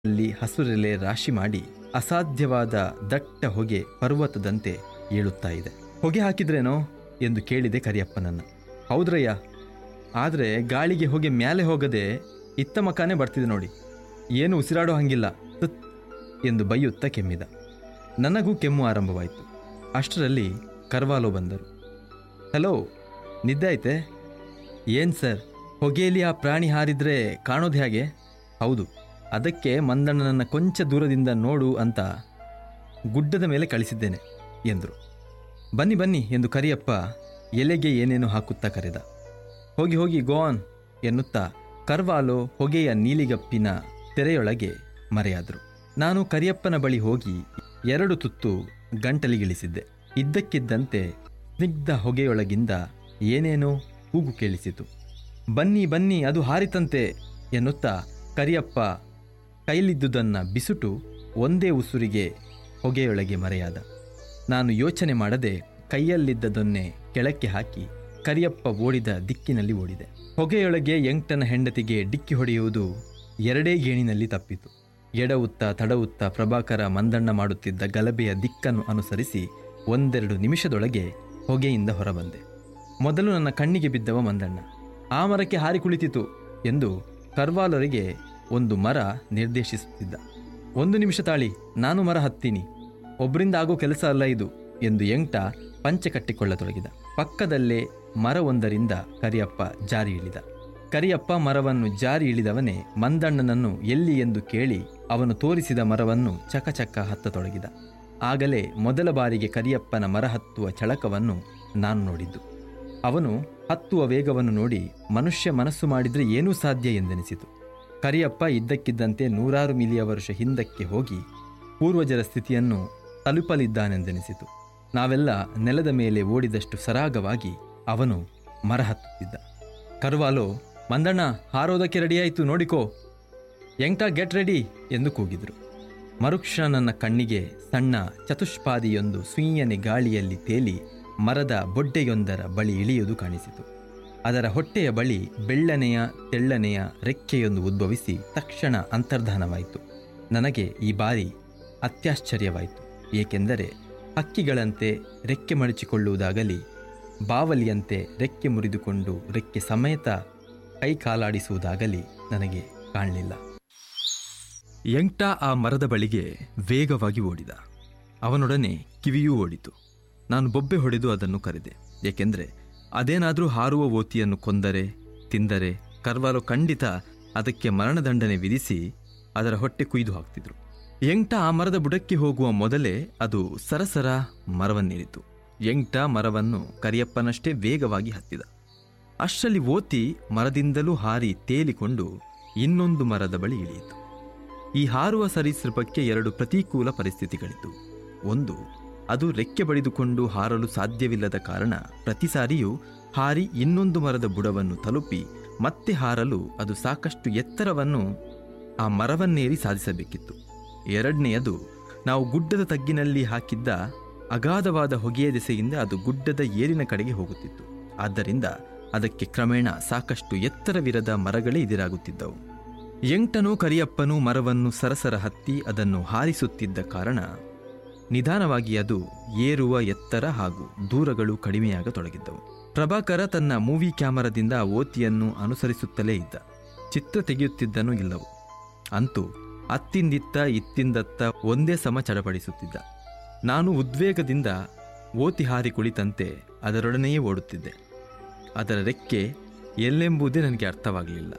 ಅಲ್ಲಿ ಹಸುರೆಲೆ ರಾಶಿ ಮಾಡಿ ಅಸಾಧ್ಯವಾದ ದಟ್ಟ ಹೊಗೆ ಪರ್ವತದಂತೆ ಏಳುತ್ತಾ ಇದೆ ಹೊಗೆ ಹಾಕಿದ್ರೇನೋ ಎಂದು ಕೇಳಿದೆ ಕರಿಯಪ್ಪನನ್ನ ಹೌದ್ರಯ್ಯ ಆದರೆ ಗಾಳಿಗೆ ಹೊಗೆ ಮ್ಯಾಲೆ ಹೋಗದೆ ಇತ್ತ ಮಕಾನೇ ಬರ್ತಿದೆ ನೋಡಿ ಏನು ಉಸಿರಾಡೋ ಹಂಗಿಲ್ಲ ತುತ್ ಎಂದು ಬೈಯುತ್ತಾ ಕೆಮ್ಮಿದ ನನಗೂ ಕೆಮ್ಮು ಆರಂಭವಾಯಿತು ಅಷ್ಟರಲ್ಲಿ ಕರ್ವಾಲೋ ಬಂದರು ಹಲೋ ನಿದ್ದೆ ಐತೆ ಏನು ಸರ್ ಹೊಗೆಯಲ್ಲಿ ಆ ಪ್ರಾಣಿ ಹಾರಿದ್ರೆ ಕಾಣೋದು ಹೇಗೆ ಹೌದು ಅದಕ್ಕೆ ಮಂದಣ್ಣನನ್ನ ಕೊಂಚ ದೂರದಿಂದ ನೋಡು ಅಂತ ಗುಡ್ಡದ ಮೇಲೆ ಕಳಿಸಿದ್ದೇನೆ ಎಂದರು ಬನ್ನಿ ಬನ್ನಿ ಎಂದು ಕರಿಯಪ್ಪ ಎಲೆಗೆ ಏನೇನು ಹಾಕುತ್ತಾ ಕರೆದ ಹೋಗಿ ಹೋಗಿ ಗೋನ್ ಎನ್ನುತ್ತಾ ಕರ್ವಾಲೋ ಹೊಗೆಯ ನೀಲಿಗಪ್ಪಿನ ತೆರೆಯೊಳಗೆ ಮರೆಯಾದರು ನಾನು ಕರಿಯಪ್ಪನ ಬಳಿ ಹೋಗಿ ಎರಡು ತುತ್ತು ಗಂಟಲಿಗಿಳಿಸಿದ್ದೆ ಇದ್ದಕ್ಕಿದ್ದಂತೆ ಸ್ನಿಗ್ಧ ಹೊಗೆಯೊಳಗಿಂದ ಏನೇನೋ ಕೂಗು ಕೇಳಿಸಿತು ಬನ್ನಿ ಬನ್ನಿ ಅದು ಹಾರಿತಂತೆ ಎನ್ನುತ್ತಾ ಕರಿಯಪ್ಪ ಕೈಲಿದ್ದುದನ್ನ ಬಿಸುಟು ಒಂದೇ ಉಸುರಿಗೆ ಹೊಗೆಯೊಳಗೆ ಮರೆಯಾದ ನಾನು ಯೋಚನೆ ಮಾಡದೆ ಕೈಯಲ್ಲಿದ್ದದನ್ನೇ ಕೆಳಕ್ಕೆ ಹಾಕಿ ಕರಿಯಪ್ಪ ಓಡಿದ ದಿಕ್ಕಿನಲ್ಲಿ ಓಡಿದೆ ಹೊಗೆಯೊಳಗೆ ಎಂಟನ ಹೆಂಡತಿಗೆ ಡಿಕ್ಕಿ ಹೊಡೆಯುವುದು ಎರಡೇ ಗೇಣಿನಲ್ಲಿ ತಪ್ಪಿತು ಎಡವುತ್ತಾ ತಡವುತ್ತಾ ಪ್ರಭಾಕರ ಮಂದಣ್ಣ ಮಾಡುತ್ತಿದ್ದ ಗಲಭೆಯ ದಿಕ್ಕನ್ನು ಅನುಸರಿಸಿ ಒಂದೆರಡು ನಿಮಿಷದೊಳಗೆ ಹೊಗೆಯಿಂದ ಹೊರಬಂದೆ ಮೊದಲು ನನ್ನ ಕಣ್ಣಿಗೆ ಬಿದ್ದವ ಮಂದಣ್ಣ ಆ ಮರಕ್ಕೆ ಹಾರಿ ಕುಳಿತಿತು ಎಂದು ಕರ್ವಾಲರಿಗೆ ಒಂದು ಮರ ನಿರ್ದೇಶಿಸುತ್ತಿದ್ದ ಒಂದು ನಿಮಿಷ ತಾಳಿ ನಾನು ಮರ ಹತ್ತೀನಿ ಒಬ್ಬರಿಂದ ಆಗೋ ಕೆಲಸ ಅಲ್ಲ ಇದು ಎಂದು ಎಂಟ ಪಂಚೆ ಕಟ್ಟಿಕೊಳ್ಳತೊಡಗಿದ ಪಕ್ಕದಲ್ಲೇ ಮರವೊಂದರಿಂದ ಕರಿಯಪ್ಪ ಜಾರಿ ಇಳಿದ ಕರಿಯಪ್ಪ ಮರವನ್ನು ಜಾರಿ ಇಳಿದವನೇ ಮಂದಣ್ಣನನ್ನು ಎಲ್ಲಿ ಎಂದು ಕೇಳಿ ಅವನು ತೋರಿಸಿದ ಮರವನ್ನು ಚಕಚಕ ಹತ್ತತೊಡಗಿದ ಆಗಲೇ ಮೊದಲ ಬಾರಿಗೆ ಕರಿಯಪ್ಪನ ಮರ ಹತ್ತುವ ಚಳಕವನ್ನು ನಾನು ನೋಡಿದ್ದು ಅವನು ಹತ್ತುವ ವೇಗವನ್ನು ನೋಡಿ ಮನುಷ್ಯ ಮನಸ್ಸು ಮಾಡಿದ್ರೆ ಏನೂ ಸಾಧ್ಯ ಎಂದೆನಿಸಿತು ಕರಿಯಪ್ಪ ಇದ್ದಕ್ಕಿದ್ದಂತೆ ನೂರಾರು ಮಿಲಿಯ ವರ್ಷ ಹಿಂದಕ್ಕೆ ಹೋಗಿ ಪೂರ್ವಜರ ಸ್ಥಿತಿಯನ್ನು ತಲುಪಲಿದ್ದಾನೆಂದೆನಿಸಿತು ನಾವೆಲ್ಲ ನೆಲದ ಮೇಲೆ ಓಡಿದಷ್ಟು ಸರಾಗವಾಗಿ ಅವನು ಮರ ಹತ್ತುತ್ತಿದ್ದ ಕರ್ವಾಲೋ ಮಂದಣ್ಣ ಹಾರೋದಕ್ಕೆ ರೆಡಿಯಾಯಿತು ನೋಡಿಕೋ ಎಂಟ ಗೆಟ್ ರೆಡಿ ಎಂದು ಕೂಗಿದ್ರು ಮರುಕ್ಷಣ ನನ್ನ ಕಣ್ಣಿಗೆ ಸಣ್ಣ ಚತುಷ್ಪಾದಿಯೊಂದು ಸುಯ್ಯನೆ ಗಾಳಿಯಲ್ಲಿ ತೇಲಿ ಮರದ ಬೊಡ್ಡೆಯೊಂದರ ಬಳಿ ಇಳಿಯುವುದು ಕಾಣಿಸಿತು ಅದರ ಹೊಟ್ಟೆಯ ಬಳಿ ಬೆಳ್ಳನೆಯ ತೆಳ್ಳನೆಯ ರೆಕ್ಕೆಯೊಂದು ಉದ್ಭವಿಸಿ ತಕ್ಷಣ ಅಂತರ್ಧಾನವಾಯಿತು ನನಗೆ ಈ ಬಾರಿ ಅತ್ಯಾಶ್ಚರ್ಯವಾಯಿತು ಏಕೆಂದರೆ ಹಕ್ಕಿಗಳಂತೆ ರೆಕ್ಕೆ ಮಡಚಿಕೊಳ್ಳುವುದಾಗಲಿ ಬಾವಲಿಯಂತೆ ರೆಕ್ಕೆ ಮುರಿದುಕೊಂಡು ರೆಕ್ಕೆ ಸಮೇತ ಕೈ ಕಾಲಾಡಿಸುವುದಾಗಲಿ ನನಗೆ ಕಾಣಲಿಲ್ಲ ಎಂಟ ಆ ಮರದ ಬಳಿಗೆ ವೇಗವಾಗಿ ಓಡಿದ ಅವನೊಡನೆ ಕಿವಿಯೂ ಓಡಿತು ನಾನು ಬೊಬ್ಬೆ ಹೊಡೆದು ಅದನ್ನು ಕರೆದೆ ಏಕೆಂದರೆ ಅದೇನಾದರೂ ಹಾರುವ ಓತಿಯನ್ನು ಕೊಂದರೆ ತಿಂದರೆ ಕರ್ವಾಲು ಖಂಡಿತ ಅದಕ್ಕೆ ಮರಣದಂಡನೆ ವಿಧಿಸಿ ಅದರ ಹೊಟ್ಟೆ ಕುಯ್ದು ಹಾಕ್ತಿದ್ರು ಎಂಟ ಆ ಮರದ ಬುಡಕ್ಕೆ ಹೋಗುವ ಮೊದಲೇ ಅದು ಸರಸರ ಮರವನ್ನೇರಿತು ಎಂಟ ಮರವನ್ನು ಕರಿಯಪ್ಪನಷ್ಟೇ ವೇಗವಾಗಿ ಹತ್ತಿದ ಅಷ್ಟರಲ್ಲಿ ಓತಿ ಮರದಿಂದಲೂ ಹಾರಿ ತೇಲಿಕೊಂಡು ಇನ್ನೊಂದು ಮರದ ಬಳಿ ಇಳಿಯಿತು ಈ ಹಾರುವ ಸರೀಸೃಪಕ್ಕೆ ಎರಡು ಪ್ರತಿಕೂಲ ಪರಿಸ್ಥಿತಿಗಳಿತ್ತು ಒಂದು ಅದು ರೆಕ್ಕೆ ಬಡಿದುಕೊಂಡು ಹಾರಲು ಸಾಧ್ಯವಿಲ್ಲದ ಕಾರಣ ಪ್ರತಿ ಸಾರಿಯೂ ಹಾರಿ ಇನ್ನೊಂದು ಮರದ ಬುಡವನ್ನು ತಲುಪಿ ಮತ್ತೆ ಹಾರಲು ಅದು ಸಾಕಷ್ಟು ಎತ್ತರವನ್ನು ಆ ಮರವನ್ನೇರಿ ಸಾಧಿಸಬೇಕಿತ್ತು ಎರಡನೆಯದು ನಾವು ಗುಡ್ಡದ ತಗ್ಗಿನಲ್ಲಿ ಹಾಕಿದ್ದ ಅಗಾಧವಾದ ಹೊಗೆಯ ದೆಸೆಯಿಂದ ಅದು ಗುಡ್ಡದ ಏರಿನ ಕಡೆಗೆ ಹೋಗುತ್ತಿತ್ತು ಆದ್ದರಿಂದ ಅದಕ್ಕೆ ಕ್ರಮೇಣ ಸಾಕಷ್ಟು ಎತ್ತರವಿರದ ಮರಗಳೇ ಎದುರಾಗುತ್ತಿದ್ದವು ಎಂಟನೂ ಕರಿಯಪ್ಪನೂ ಮರವನ್ನು ಸರಸರ ಹತ್ತಿ ಅದನ್ನು ಹಾರಿಸುತ್ತಿದ್ದ ಕಾರಣ ನಿಧಾನವಾಗಿ ಅದು ಏರುವ ಎತ್ತರ ಹಾಗೂ ದೂರಗಳು ಕಡಿಮೆಯಾಗತೊಡಗಿದ್ದವು ಪ್ರಭಾಕರ ತನ್ನ ಮೂವಿ ಕ್ಯಾಮರಾದಿಂದ ಆ ಓತಿಯನ್ನು ಅನುಸರಿಸುತ್ತಲೇ ಇದ್ದ ಚಿತ್ರ ತೆಗೆಯುತ್ತಿದ್ದನೂ ಇಲ್ಲವು ಅಂತೂ ಅತ್ತಿಂದಿತ್ತ ಇತ್ತಿಂದತ್ತ ಒಂದೇ ಸಮ ಚಡಪಡಿಸುತ್ತಿದ್ದ ನಾನು ಉದ್ವೇಗದಿಂದ ಓತಿ ಹಾರಿ ಕುಳಿತಂತೆ ಅದರೊಡನೆಯೇ ಓಡುತ್ತಿದ್ದೆ ಅದರ ರೆಕ್ಕೆ ಎಲ್ಲೆಂಬುದೇ ನನಗೆ ಅರ್ಥವಾಗಲಿಲ್ಲ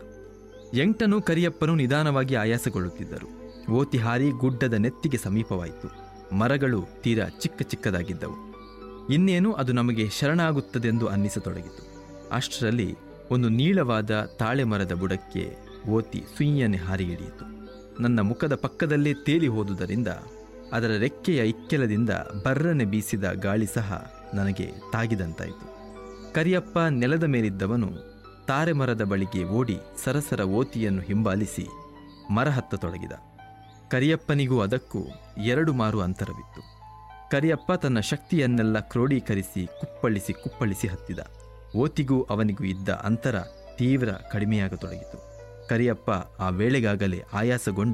ಎಂಟನು ಕರಿಯಪ್ಪನು ನಿಧಾನವಾಗಿ ಆಯಾಸಗೊಳ್ಳುತ್ತಿದ್ದರು ಓತಿ ಹಾರಿ ಗುಡ್ಡದ ನೆತ್ತಿಗೆ ಸಮೀಪವಾಯಿತು ಮರಗಳು ತೀರಾ ಚಿಕ್ಕ ಚಿಕ್ಕದಾಗಿದ್ದವು ಇನ್ನೇನು ಅದು ನಮಗೆ ಶರಣಾಗುತ್ತದೆಂದು ಅನ್ನಿಸತೊಡಗಿತು ಅಷ್ಟರಲ್ಲಿ ಒಂದು ನೀಳವಾದ ತಾಳೆ ಮರದ ಬುಡಕ್ಕೆ ಓತಿ ಸುಯ್ಯನೆ ಹಾರಿ ಹಿಡಿಯಿತು ನನ್ನ ಮುಖದ ಪಕ್ಕದಲ್ಲೇ ತೇಲಿ ಹೋದುದರಿಂದ ಅದರ ರೆಕ್ಕೆಯ ಇಕ್ಕೆಲದಿಂದ ಬರ್ರನೆ ಬೀಸಿದ ಗಾಳಿ ಸಹ ನನಗೆ ತಾಗಿದಂತಾಯಿತು ಕರಿಯಪ್ಪ ನೆಲದ ಮೇಲಿದ್ದವನು ತಾರೆ ಮರದ ಬಳಿಗೆ ಓಡಿ ಸರಸರ ಓತಿಯನ್ನು ಹಿಂಬಾಲಿಸಿ ಮರ ಹತ್ತತೊಡಗಿದ ಕರಿಯಪ್ಪನಿಗೂ ಅದಕ್ಕೂ ಎರಡು ಮಾರು ಅಂತರವಿತ್ತು ಕರಿಯಪ್ಪ ತನ್ನ ಶಕ್ತಿಯನ್ನೆಲ್ಲ ಕ್ರೋಢೀಕರಿಸಿ ಕುಪ್ಪಳಿಸಿ ಕುಪ್ಪಳಿಸಿ ಹತ್ತಿದ ಓತಿಗೂ ಅವನಿಗೂ ಇದ್ದ ಅಂತರ ತೀವ್ರ ಕಡಿಮೆಯಾಗತೊಡಗಿತು ಕರಿಯಪ್ಪ ಆ ವೇಳೆಗಾಗಲೇ ಆಯಾಸಗೊಂಡು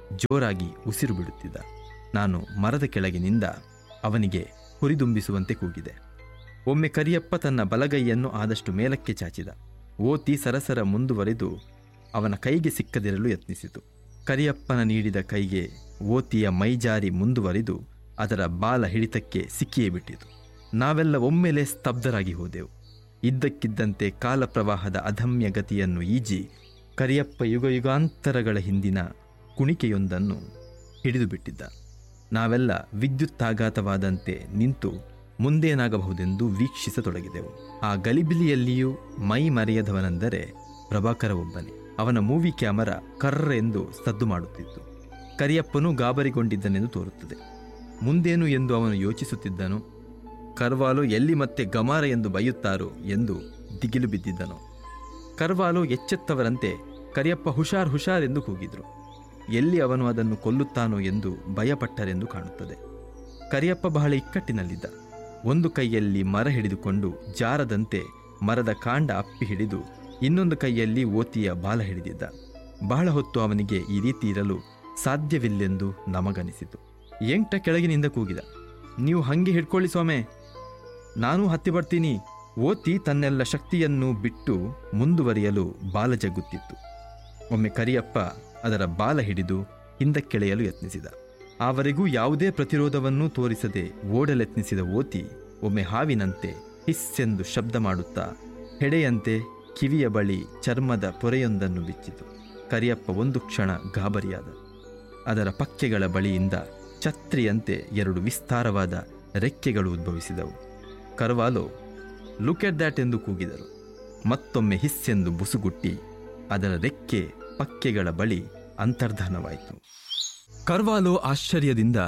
ಜೋರಾಗಿ ಉಸಿರು ಬಿಡುತ್ತಿದ್ದ ನಾನು ಮರದ ಕೆಳಗಿನಿಂದ ಅವನಿಗೆ ಹುರಿದುಂಬಿಸುವಂತೆ ಕೂಗಿದೆ ಒಮ್ಮೆ ಕರಿಯಪ್ಪ ತನ್ನ ಬಲಗೈಯನ್ನು ಆದಷ್ಟು ಮೇಲಕ್ಕೆ ಚಾಚಿದ ಓತಿ ಸರಸರ ಮುಂದುವರೆದು ಅವನ ಕೈಗೆ ಸಿಕ್ಕದಿರಲು ಯತ್ನಿಸಿತು ಕರಿಯಪ್ಪನ ನೀಡಿದ ಕೈಗೆ ಓತಿಯ ಮೈಜಾರಿ ಮುಂದುವರಿದು ಅದರ ಬಾಲ ಹಿಡಿತಕ್ಕೆ ಸಿಕ್ಕಿಯೇ ಬಿಟ್ಟಿತು ನಾವೆಲ್ಲ ಒಮ್ಮೆಲೆ ಸ್ತಬ್ಧರಾಗಿ ಹೋದೆವು ಇದ್ದಕ್ಕಿದ್ದಂತೆ ಕಾಲಪ್ರವಾಹದ ಅಧಮ್ಯ ಗತಿಯನ್ನು ಈಜಿ ಕರಿಯಪ್ಪ ಯುಗಯುಗಾಂತರಗಳ ಹಿಂದಿನ ಕುಣಿಕೆಯೊಂದನ್ನು ಹಿಡಿದು ಬಿಟ್ಟಿದ್ದ ನಾವೆಲ್ಲ ವಿದ್ಯುತ್ತಾಘಾತವಾದಂತೆ ನಿಂತು ಮುಂದೇನಾಗಬಹುದೆಂದು ವೀಕ್ಷಿಸತೊಡಗಿದೆವು ಆ ಗಲಿಬಿಲಿಯಲ್ಲಿಯೂ ಮೈ ಮರೆಯದವನೆಂದರೆ ಪ್ರಭಾಕರ ಒಬ್ಬನೇ ಅವನ ಮೂವಿ ಕ್ಯಾಮರಾ ಕರ್ರ ಎಂದು ಸದ್ದು ಮಾಡುತ್ತಿತ್ತು ಕರಿಯಪ್ಪನು ಗಾಬರಿಗೊಂಡಿದ್ದನೆಂದು ತೋರುತ್ತದೆ ಮುಂದೇನು ಎಂದು ಅವನು ಯೋಚಿಸುತ್ತಿದ್ದನು ಕರ್ವಾಲೋ ಎಲ್ಲಿ ಮತ್ತೆ ಗಮಾರ ಎಂದು ಬೈಯುತ್ತಾರೋ ಎಂದು ದಿಗಿಲು ಬಿದ್ದಿದ್ದನು ಕರ್ವಾಲೋ ಎಚ್ಚೆತ್ತವರಂತೆ ಕರಿಯಪ್ಪ ಹುಷಾರ್ ಹುಷಾರ್ ಎಂದು ಕೂಗಿದ್ರು ಎಲ್ಲಿ ಅವನು ಅದನ್ನು ಕೊಲ್ಲುತ್ತಾನೋ ಎಂದು ಭಯಪಟ್ಟರೆಂದು ಕಾಣುತ್ತದೆ ಕರಿಯಪ್ಪ ಬಹಳ ಇಕ್ಕಟ್ಟಿನಲ್ಲಿದ್ದ ಒಂದು ಕೈಯಲ್ಲಿ ಮರ ಹಿಡಿದುಕೊಂಡು ಜಾರದಂತೆ ಮರದ ಕಾಂಡ ಅಪ್ಪಿ ಹಿಡಿದು ಇನ್ನೊಂದು ಕೈಯಲ್ಲಿ ಓತಿಯ ಬಾಲ ಹಿಡಿದಿದ್ದ ಬಹಳ ಹೊತ್ತು ಅವನಿಗೆ ಈ ರೀತಿ ಇರಲು ಸಾಧ್ಯವಿಲ್ಲೆಂದು ನಮಗನಿಸಿತು ಎಂಟ ಕೆಳಗಿನಿಂದ ಕೂಗಿದ ನೀವು ಹಂಗೆ ಹಿಡ್ಕೊಳ್ಳಿ ಸ್ವಾಮೆ ನಾನೂ ಹತ್ತಿ ಬರ್ತೀನಿ ಓತಿ ತನ್ನೆಲ್ಲ ಶಕ್ತಿಯನ್ನು ಬಿಟ್ಟು ಮುಂದುವರಿಯಲು ಬಾಲ ಜಗ್ಗುತ್ತಿತ್ತು ಒಮ್ಮೆ ಕರಿಯಪ್ಪ ಅದರ ಬಾಲ ಹಿಡಿದು ಹಿಂದಕ್ಕೆಳೆಯಲು ಯತ್ನಿಸಿದ ಆವರೆಗೂ ಯಾವುದೇ ಪ್ರತಿರೋಧವನ್ನೂ ತೋರಿಸದೆ ಓಡಲೆತ್ನಿಸಿದ ಓತಿ ಒಮ್ಮೆ ಹಾವಿನಂತೆ ಹಿಸ್ಸೆಂದು ಶಬ್ದ ಮಾಡುತ್ತಾ ಹೆಡೆಯಂತೆ ಕಿವಿಯ ಬಳಿ ಚರ್ಮದ ಪೊರೆಯೊಂದನ್ನು ಬಿಚ್ಚಿತು ಕರಿಯಪ್ಪ ಒಂದು ಕ್ಷಣ ಗಾಬರಿಯಾದ ಅದರ ಪಕ್ಕೆಗಳ ಬಳಿಯಿಂದ ಛತ್ರಿಯಂತೆ ಎರಡು ವಿಸ್ತಾರವಾದ ರೆಕ್ಕೆಗಳು ಉದ್ಭವಿಸಿದವು ಕರ್ವಾಲೋ ಲುಕ್ ಎಟ್ ದ್ಯಾಟ್ ಎಂದು ಕೂಗಿದರು ಮತ್ತೊಮ್ಮೆ ಹಿಸ್ಸೆಂದು ಬುಸುಗುಟ್ಟಿ ಅದರ ರೆಕ್ಕೆ ಪಕ್ಕೆಗಳ ಬಳಿ ಅಂತರ್ಧಾನವಾಯಿತು ಕರ್ವಾಲೋ ಆಶ್ಚರ್ಯದಿಂದ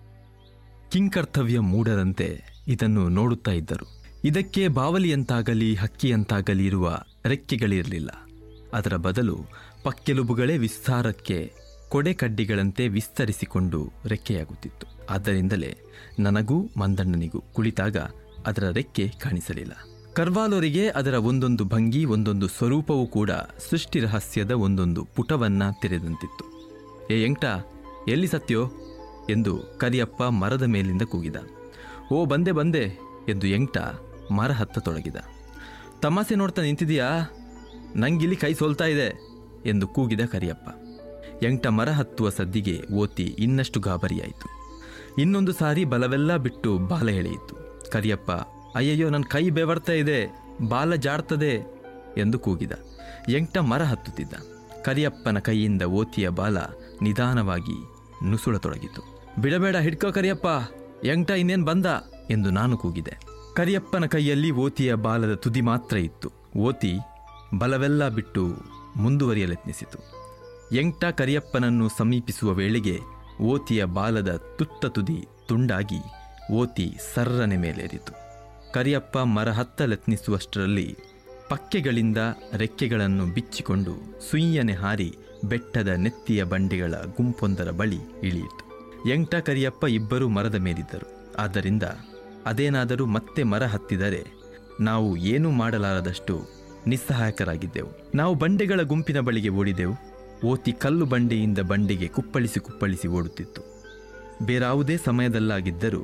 ಕಿಂಕರ್ತವ್ಯ ಮೂಡದಂತೆ ಇದನ್ನು ನೋಡುತ್ತಾ ಇದ್ದರು ಇದಕ್ಕೆ ಬಾವಲಿಯಂತಾಗಲಿ ಹಕ್ಕಿಯಂತಾಗಲಿ ಇರುವ ರೆಕ್ಕೆಗಳಿರಲಿಲ್ಲ ಅದರ ಬದಲು ಪಕ್ಕೆಲುಬುಗಳೇ ವಿಸ್ತಾರಕ್ಕೆ ಕೊಡೆ ಕಡ್ಡಿಗಳಂತೆ ವಿಸ್ತರಿಸಿಕೊಂಡು ರೆಕ್ಕೆಯಾಗುತ್ತಿತ್ತು ಆದ್ದರಿಂದಲೇ ನನಗೂ ಮಂದಣ್ಣನಿಗೂ ಕುಳಿತಾಗ ಅದರ ರೆಕ್ಕೆ ಕಾಣಿಸಲಿಲ್ಲ ಕರ್ವಾಲೋರಿಗೆ ಅದರ ಒಂದೊಂದು ಭಂಗಿ ಒಂದೊಂದು ಸ್ವರೂಪವೂ ಕೂಡ ಸೃಷ್ಟಿ ರಹಸ್ಯದ ಒಂದೊಂದು ಪುಟವನ್ನ ತೆರೆದಂತಿತ್ತು ಏ ಎಂಟ ಎಲ್ಲಿ ಸತ್ಯೋ ಎಂದು ಕರಿಯಪ್ಪ ಮರದ ಮೇಲಿಂದ ಕೂಗಿದ ಓ ಬಂದೆ ಬಂದೆ ಎಂದು ಎಂಟ ಮರ ಹತ್ತತೊಡಗಿದ ತಮಾಸೆ ನೋಡ್ತಾ ನಿಂತಿದೀಯಾ ನಂಗಿಲ್ಲಿ ಕೈ ಸೋಲ್ತಾ ಇದೆ ಎಂದು ಕೂಗಿದ ಕರಿಯಪ್ಪ ಎಂಟ ಮರ ಹತ್ತುವ ಸದ್ದಿಗೆ ಓತಿ ಇನ್ನಷ್ಟು ಗಾಬರಿಯಾಯಿತು ಇನ್ನೊಂದು ಸಾರಿ ಬಲವೆಲ್ಲ ಬಿಟ್ಟು ಬಾಲ ಎಳೆಯಿತು ಕರಿಯಪ್ಪ ಅಯ್ಯಯ್ಯೋ ನನ್ನ ಕೈ ಬೆವರ್ತಾ ಇದೆ ಬಾಲ ಜಾಡ್ತದೆ ಎಂದು ಕೂಗಿದ ಎಂಟ ಮರ ಹತ್ತುತ್ತಿದ್ದ ಕರಿಯಪ್ಪನ ಕೈಯಿಂದ ಓತಿಯ ಬಾಲ ನಿಧಾನವಾಗಿ ನುಸುಳತೊಡಗಿತು ಬಿಡಬೇಡ ಹಿಡ್ಕೋ ಕರಿಯಪ್ಪ ಎಂಟ ಇನ್ನೇನ್ ಬಂದ ಎಂದು ನಾನು ಕೂಗಿದೆ ಕರಿಯಪ್ಪನ ಕೈಯಲ್ಲಿ ಓತಿಯ ಬಾಲದ ತುದಿ ಮಾತ್ರ ಇತ್ತು ಓತಿ ಬಲವೆಲ್ಲ ಬಿಟ್ಟು ಮುಂದುವರಿಯಲೆತ್ನಿಸಿತು ಎಂಟ ಕರಿಯಪ್ಪನನ್ನು ಸಮೀಪಿಸುವ ವೇಳೆಗೆ ಓತಿಯ ಬಾಲದ ತುತ್ತ ತುದಿ ತುಂಡಾಗಿ ಓತಿ ಸರ್ರನೆ ಮೇಲೇರಿತು ಕರಿಯಪ್ಪ ಮರ ಹತ್ತಲೆತ್ನಿಸುವಷ್ಟರಲ್ಲಿ ಪಕ್ಕೆಗಳಿಂದ ರೆಕ್ಕೆಗಳನ್ನು ಬಿಚ್ಚಿಕೊಂಡು ಸುಯ್ಯನೆ ಹಾರಿ ಬೆಟ್ಟದ ನೆತ್ತಿಯ ಬಂಡೆಗಳ ಗುಂಪೊಂದರ ಬಳಿ ಇಳಿಯಿತು ಎಂಟ ಕರಿಯಪ್ಪ ಇಬ್ಬರೂ ಮರದ ಮೇಲಿದ್ದರು ಆದ್ದರಿಂದ ಅದೇನಾದರೂ ಮತ್ತೆ ಮರ ಹತ್ತಿದರೆ ನಾವು ಏನೂ ಮಾಡಲಾರದಷ್ಟು ನಿಸ್ಸಹಾಯಕರಾಗಿದ್ದೆವು ನಾವು ಬಂಡೆಗಳ ಗುಂಪಿನ ಬಳಿಗೆ ಓಡಿದೆವು ಓತಿ ಕಲ್ಲು ಬಂಡೆಯಿಂದ ಬಂಡೆಗೆ ಕುಪ್ಪಳಿಸಿ ಕುಪ್ಪಳಿಸಿ ಓಡುತ್ತಿತ್ತು ಬೇರಾವುದೇ ಸಮಯದಲ್ಲಾಗಿದ್ದರೂ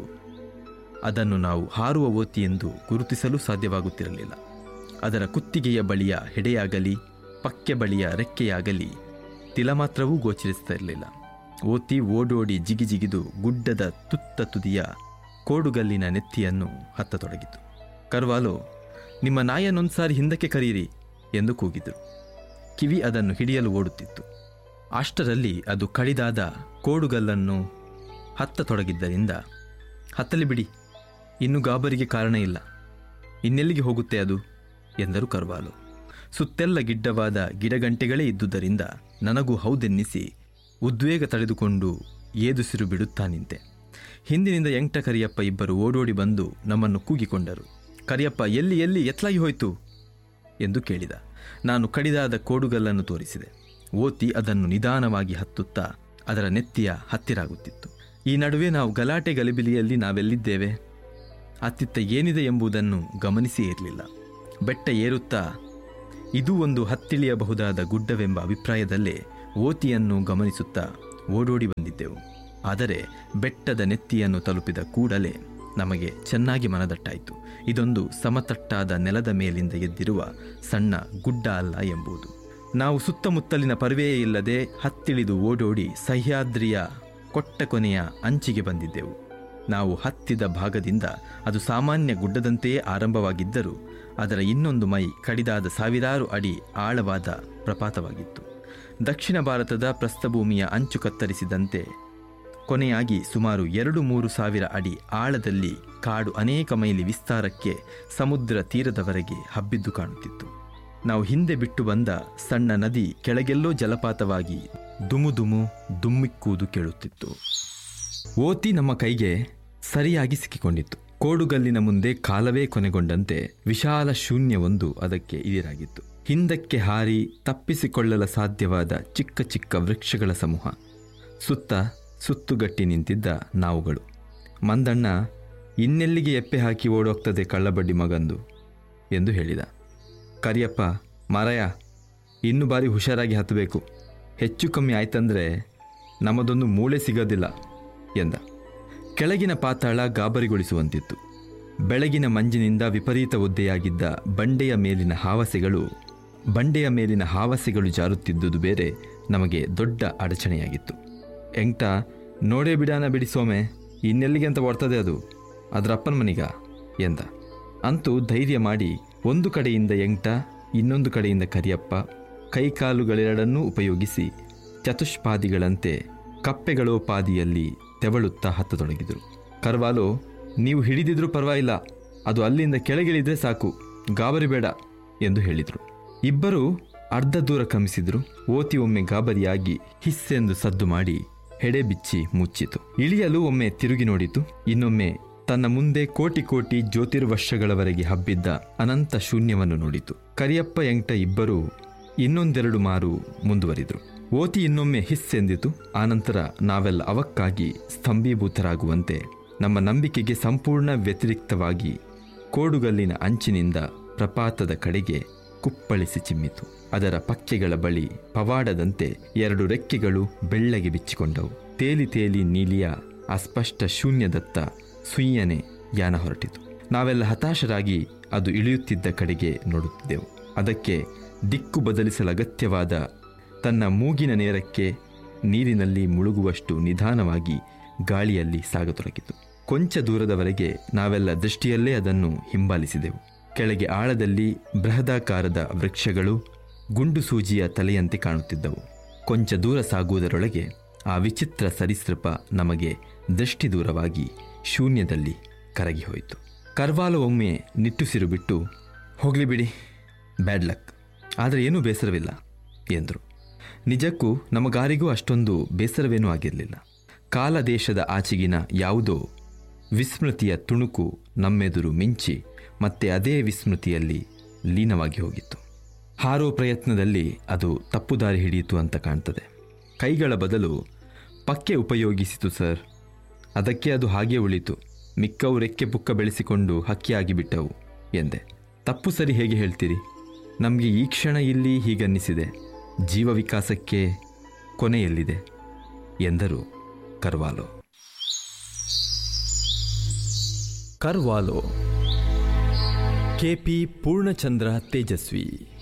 ಅದನ್ನು ನಾವು ಹಾರುವ ಓತಿ ಎಂದು ಗುರುತಿಸಲು ಸಾಧ್ಯವಾಗುತ್ತಿರಲಿಲ್ಲ ಅದರ ಕುತ್ತಿಗೆಯ ಬಳಿಯ ಹೆಡೆಯಾಗಲಿ ಪಕ್ಕೆ ಬಳಿಯ ರೆಕ್ಕೆಯಾಗಲಿ ತಿಲಮಾತ್ರವೂ ಗೋಚರಿಸ್ತಾ ಇರಲಿಲ್ಲ ಓತಿ ಓಡೋಡಿ ಜಿಗಿಜಿಗಿದು ಗುಡ್ಡದ ತುತ್ತ ತುದಿಯ ಕೋಡುಗಲ್ಲಿನ ನೆತ್ತಿಯನ್ನು ಹತ್ತತೊಡಗಿತು ಕರ್ವಾಲೋ ನಿಮ್ಮ ನಾಯನ್ನೊಂದ್ಸಾರಿ ಹಿಂದಕ್ಕೆ ಕರೀರಿ ಎಂದು ಕೂಗಿದರು ಕಿವಿ ಅದನ್ನು ಹಿಡಿಯಲು ಓಡುತ್ತಿತ್ತು ಅಷ್ಟರಲ್ಲಿ ಅದು ಕಡಿದಾದ ಕೋಡುಗಲ್ಲನ್ನು ಹತ್ತತೊಡಗಿದ್ದರಿಂದ ಹತ್ತಲಿ ಬಿಡಿ ಇನ್ನು ಗಾಬರಿಗೆ ಕಾರಣ ಇಲ್ಲ ಇನ್ನೆಲ್ಲಿಗೆ ಹೋಗುತ್ತೆ ಅದು ಎಂದರು ಕರ್ವಾಲು ಸುತ್ತೆಲ್ಲ ಗಿಡ್ಡವಾದ ಗಿಡಗಂಟೆಗಳೇ ಇದ್ದುದರಿಂದ ನನಗೂ ಹೌದೆನ್ನಿಸಿ ಉದ್ವೇಗ ತಡೆದುಕೊಂಡು ಏದುಸಿರು ಬಿಡುತ್ತಾ ನಿಂತೆ ಹಿಂದಿನಿಂದ ಎಂಟ ಕರಿಯಪ್ಪ ಇಬ್ಬರು ಓಡೋಡಿ ಬಂದು ನಮ್ಮನ್ನು ಕೂಗಿಕೊಂಡರು ಕರಿಯಪ್ಪ ಎಲ್ಲಿ ಎಲ್ಲಿ ಎತ್ಲಾಗಿ ಹೋಯ್ತು ಎಂದು ಕೇಳಿದ ನಾನು ಕಡಿದಾದ ಕೋಡುಗಲ್ಲನ್ನು ತೋರಿಸಿದೆ ಓತಿ ಅದನ್ನು ನಿಧಾನವಾಗಿ ಹತ್ತುತ್ತಾ ಅದರ ನೆತ್ತಿಯ ಹತ್ತಿರಾಗುತ್ತಿತ್ತು ಈ ನಡುವೆ ನಾವು ಗಲಾಟೆ ಗಲಿಬಿಲಿಯಲ್ಲಿ ನಾವೆಲ್ಲಿದ್ದೇವೆ ಅತ್ತಿತ್ತ ಏನಿದೆ ಎಂಬುದನ್ನು ಗಮನಿಸಿಯೇ ಇರಲಿಲ್ಲ ಬೆಟ್ಟ ಏರುತ್ತಾ ಇದು ಒಂದು ಹತ್ತಿಳಿಯಬಹುದಾದ ಗುಡ್ಡವೆಂಬ ಅಭಿಪ್ರಾಯದಲ್ಲೇ ಓತಿಯನ್ನು ಗಮನಿಸುತ್ತಾ ಓಡೋಡಿ ಬಂದಿದ್ದೆವು ಆದರೆ ಬೆಟ್ಟದ ನೆತ್ತಿಯನ್ನು ತಲುಪಿದ ಕೂಡಲೇ ನಮಗೆ ಚೆನ್ನಾಗಿ ಮನದಟ್ಟಾಯಿತು ಇದೊಂದು ಸಮತಟ್ಟಾದ ನೆಲದ ಮೇಲಿಂದ ಎದ್ದಿರುವ ಸಣ್ಣ ಗುಡ್ಡ ಅಲ್ಲ ಎಂಬುದು ನಾವು ಸುತ್ತಮುತ್ತಲಿನ ಪರ್ವೆಯೇ ಇಲ್ಲದೆ ಹತ್ತಿಳಿದು ಓಡೋಡಿ ಸಹ್ಯಾದ್ರಿಯ ಕೊಟ್ಟ ಕೊನೆಯ ಅಂಚಿಗೆ ಬಂದಿದ್ದೆವು ನಾವು ಹತ್ತಿದ ಭಾಗದಿಂದ ಅದು ಸಾಮಾನ್ಯ ಗುಡ್ಡದಂತೆಯೇ ಆರಂಭವಾಗಿದ್ದರೂ ಅದರ ಇನ್ನೊಂದು ಮೈ ಕಡಿದಾದ ಸಾವಿರಾರು ಅಡಿ ಆಳವಾದ ಪ್ರಪಾತವಾಗಿತ್ತು ದಕ್ಷಿಣ ಭಾರತದ ಪ್ರಸ್ಥಭೂಮಿಯ ಅಂಚು ಕತ್ತರಿಸಿದಂತೆ ಕೊನೆಯಾಗಿ ಸುಮಾರು ಎರಡು ಮೂರು ಸಾವಿರ ಅಡಿ ಆಳದಲ್ಲಿ ಕಾಡು ಅನೇಕ ಮೈಲಿ ವಿಸ್ತಾರಕ್ಕೆ ಸಮುದ್ರ ತೀರದವರೆಗೆ ಹಬ್ಬಿದ್ದು ಕಾಣುತ್ತಿತ್ತು ನಾವು ಹಿಂದೆ ಬಿಟ್ಟು ಬಂದ ಸಣ್ಣ ನದಿ ಕೆಳಗೆಲ್ಲೋ ಜಲಪಾತವಾಗಿ ದುಮು ದುಮು ದುಮ್ಮಿಕ್ಕುವುದು ಕೇಳುತ್ತಿತ್ತು ಓತಿ ನಮ್ಮ ಕೈಗೆ ಸರಿಯಾಗಿ ಸಿಕ್ಕಿಕೊಂಡಿತ್ತು ಕೋಡುಗಲ್ಲಿನ ಮುಂದೆ ಕಾಲವೇ ಕೊನೆಗೊಂಡಂತೆ ವಿಶಾಲ ಶೂನ್ಯವೊಂದು ಅದಕ್ಕೆ ಇದಿರಾಗಿತ್ತು ಹಿಂದಕ್ಕೆ ಹಾರಿ ತಪ್ಪಿಸಿಕೊಳ್ಳಲ ಸಾಧ್ಯವಾದ ಚಿಕ್ಕ ಚಿಕ್ಕ ವೃಕ್ಷಗಳ ಸಮೂಹ ಸುತ್ತ ಸುತ್ತುಗಟ್ಟಿ ನಿಂತಿದ್ದ ನಾವುಗಳು ಮಂದಣ್ಣ ಇನ್ನೆಲ್ಲಿಗೆ ಎಪ್ಪೆ ಹಾಕಿ ಓಡೋಗ್ತದೆ ಕಳ್ಳಬಡ್ಡಿ ಮಗಂದು ಎಂದು ಹೇಳಿದ ಕರಿಯಪ್ಪ ಮಾರಾಯ ಇನ್ನು ಬಾರಿ ಹುಷಾರಾಗಿ ಹತ್ತಬೇಕು ಹೆಚ್ಚು ಕಮ್ಮಿ ಆಯ್ತಂದ್ರೆ ನಮ್ಮದೊಂದು ಮೂಳೆ ಸಿಗೋದಿಲ್ಲ ಎಂದ ಕೆಳಗಿನ ಪಾತಾಳ ಗಾಬರಿಗೊಳಿಸುವಂತಿತ್ತು ಬೆಳಗಿನ ಮಂಜಿನಿಂದ ವಿಪರೀತ ಒದ್ದೆಯಾಗಿದ್ದ ಬಂಡೆಯ ಮೇಲಿನ ಹಾವಸೆಗಳು ಬಂಡೆಯ ಮೇಲಿನ ಹಾವಸೆಗಳು ಜಾರುತ್ತಿದ್ದುದು ಬೇರೆ ನಮಗೆ ದೊಡ್ಡ ಅಡಚಣೆಯಾಗಿತ್ತು ಎಂಟ ನೋಡೇ ಬಿಡಾನ ಬಿಡಿ ಸೋಮೆ ಇನ್ನೆಲ್ಲಿಗೆ ಅಂತ ಬರ್ತದೆ ಅದು ಅದರ ಅಪ್ಪನ ಮನಿಗ ಎಂದ ಅಂತೂ ಧೈರ್ಯ ಮಾಡಿ ಒಂದು ಕಡೆಯಿಂದ ಎಂಟ ಇನ್ನೊಂದು ಕಡೆಯಿಂದ ಕರಿಯಪ್ಪ ಕೈಕಾಲುಗಳೆರಡನ್ನೂ ಉಪಯೋಗಿಸಿ ಚತುಷ್ಪಾದಿಗಳಂತೆ ಕಪ್ಪೆಗಳೋಪಾದಿಯಲ್ಲಿ ತೆವಳುತ್ತಾ ಹತ್ತತೊಡಗಿದರು ಕರ್ವಾಲೋ ನೀವು ಹಿಡಿದಿದ್ರೂ ಪರವಾಗಿಲ್ಲ ಅದು ಅಲ್ಲಿಂದ ಕೆಳಗಿಳಿದ್ರೆ ಸಾಕು ಗಾಬರಿ ಬೇಡ ಎಂದು ಹೇಳಿದರು ಇಬ್ಬರು ಅರ್ಧ ದೂರ ಕ್ರಮಿಸಿದ್ರು ಓತಿ ಒಮ್ಮೆ ಗಾಬರಿಯಾಗಿ ಹಿಸ್ಸೆಂದು ಸದ್ದು ಮಾಡಿ ಹೆಡೆ ಬಿಚ್ಚಿ ಮುಚ್ಚಿತು ಇಳಿಯಲು ಒಮ್ಮೆ ತಿರುಗಿ ನೋಡಿತು ಇನ್ನೊಮ್ಮೆ ತನ್ನ ಮುಂದೆ ಕೋಟಿ ಕೋಟಿ ಜ್ಯೋತಿರ್ವರ್ಷಗಳವರೆಗೆ ಹಬ್ಬಿದ್ದ ಅನಂತ ಶೂನ್ಯವನ್ನು ನೋಡಿತು ಕರಿಯಪ್ಪ ಎಂಟ ಇಬ್ಬರು ಇನ್ನೊಂದೆರಡು ಮಾರು ಮುಂದುವರಿದರು ಓತಿ ಇನ್ನೊಮ್ಮೆ ಹಿಸ್ಸೆಂದಿತು ಆನಂತರ ನಾವೆಲ್ಲ ಅವಕ್ಕಾಗಿ ಸ್ತಂಭೀಭೂತರಾಗುವಂತೆ ನಮ್ಮ ನಂಬಿಕೆಗೆ ಸಂಪೂರ್ಣ ವ್ಯತಿರಿಕ್ತವಾಗಿ ಕೋಡುಗಲ್ಲಿನ ಅಂಚಿನಿಂದ ಪ್ರಪಾತದ ಕಡೆಗೆ ಕುಪ್ಪಳಿಸಿ ಚಿಮ್ಮಿತು ಅದರ ಪಕ್ಕೆಗಳ ಬಳಿ ಪವಾಡದಂತೆ ಎರಡು ರೆಕ್ಕೆಗಳು ಬೆಳ್ಳಗೆ ಬಿಚ್ಚಿಕೊಂಡವು ತೇಲಿ ತೇಲಿ ನೀಲಿಯ ಅಸ್ಪಷ್ಟ ಶೂನ್ಯದತ್ತ ಸುಯ್ಯನೆ ಯಾನ ಹೊರಟಿತು ನಾವೆಲ್ಲ ಹತಾಶರಾಗಿ ಅದು ಇಳಿಯುತ್ತಿದ್ದ ಕಡೆಗೆ ನೋಡುತ್ತಿದ್ದೆವು ಅದಕ್ಕೆ ದಿಕ್ಕು ಬದಲಿಸಲಗತ್ಯವಾದ ತನ್ನ ಮೂಗಿನ ನೇರಕ್ಕೆ ನೀರಿನಲ್ಲಿ ಮುಳುಗುವಷ್ಟು ನಿಧಾನವಾಗಿ ಗಾಳಿಯಲ್ಲಿ ಸಾಗತೊಡಗಿತು ಕೊಂಚ ದೂರದವರೆಗೆ ನಾವೆಲ್ಲ ದೃಷ್ಟಿಯಲ್ಲೇ ಅದನ್ನು ಹಿಂಬಾಲಿಸಿದೆವು ಕೆಳಗೆ ಆಳದಲ್ಲಿ ಬೃಹದಾಕಾರದ ವೃಕ್ಷಗಳು ಗುಂಡು ಸೂಜಿಯ ತಲೆಯಂತೆ ಕಾಣುತ್ತಿದ್ದವು ಕೊಂಚ ದೂರ ಸಾಗುವುದರೊಳಗೆ ಆ ವಿಚಿತ್ರ ಸರೀಸೃಪ ನಮಗೆ ದೃಷ್ಟಿ ದೂರವಾಗಿ ಶೂನ್ಯದಲ್ಲಿ ಕರಗಿ ಹೋಯಿತು ಕರ್ವಾಲ ಒಮ್ಮೆ ನಿಟ್ಟುಸಿರು ಬಿಟ್ಟು ಹೋಗ್ಲಿ ಬಿಡಿ ಬ್ಯಾಡ್ ಲಕ್ ಆದರೆ ಏನೂ ಬೇಸರವಿಲ್ಲ ಎಂದರು ನಿಜಕ್ಕೂ ನಮಗಾರಿಗೂ ಅಷ್ಟೊಂದು ಬೇಸರವೇನೂ ಆಗಿರಲಿಲ್ಲ ಕಾಲ ದೇಶದ ಆಚೆಗಿನ ಯಾವುದೋ ವಿಸ್ಮೃತಿಯ ತುಣುಕು ನಮ್ಮೆದುರು ಮಿಂಚಿ ಮತ್ತೆ ಅದೇ ವಿಸ್ಮೃತಿಯಲ್ಲಿ ಲೀನವಾಗಿ ಹೋಗಿತ್ತು ಹಾರೋ ಪ್ರಯತ್ನದಲ್ಲಿ ಅದು ತಪ್ಪುದಾರಿ ಹಿಡಿಯಿತು ಅಂತ ಕಾಣ್ತದೆ ಕೈಗಳ ಬದಲು ಪಕ್ಕೆ ಉಪಯೋಗಿಸಿತು ಸರ್ ಅದಕ್ಕೆ ಅದು ಹಾಗೇ ಉಳಿತು ಮಿಕ್ಕವು ರೆಕ್ಕೆ ಪುಕ್ಕ ಬೆಳೆಸಿಕೊಂಡು ಹಕ್ಕಿಯಾಗಿ ಬಿಟ್ಟವು ಎಂದೆ ತಪ್ಪು ಸರಿ ಹೇಗೆ ಹೇಳ್ತೀರಿ ನಮಗೆ ಈ ಕ್ಷಣ ಇಲ್ಲಿ ಹೀಗನ್ನಿಸಿದೆ ಜೀವ ವಿಕಾಸಕ್ಕೆ ಕೊನೆಯಲ್ಲಿದೆ ಎಂದರು Carvalho Carvalho KP Poornachandra Tejasvi